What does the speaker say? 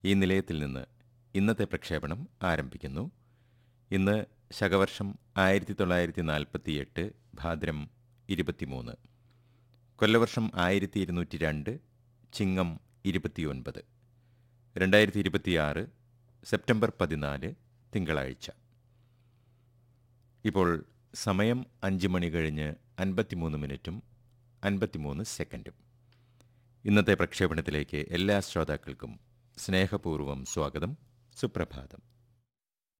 ഈ നിലയത്തിൽ നിന്ന് ഇന്നത്തെ പ്രക്ഷേപണം ആരംഭിക്കുന്നു ഇന്ന് ശകവർഷം ആയിരത്തി തൊള്ളായിരത്തി നാൽപ്പത്തി എട്ട് ഭാദ്രം ഇരുപത്തിമൂന്ന് കൊല്ലവർഷം ആയിരത്തി ഇരുന്നൂറ്റി രണ്ട് ചിങ്ങം ഇരുപത്തിയൊൻപത് രണ്ടായിരത്തി ഇരുപത്തിയാറ് സെപ്റ്റംബർ പതിനാല് തിങ്കളാഴ്ച ഇപ്പോൾ സമയം അഞ്ച് മണി കഴിഞ്ഞ് അൻപത്തിമൂന്ന് മിനിറ്റും അൻപത്തിമൂന്ന് സെക്കൻഡും ഇന്നത്തെ പ്രക്ഷേപണത്തിലേക്ക് എല്ലാ ശ്രോതാക്കൾക്കും സ്നേഹപൂർവ്വം സ്വാഗതം സുപ്രഭാതം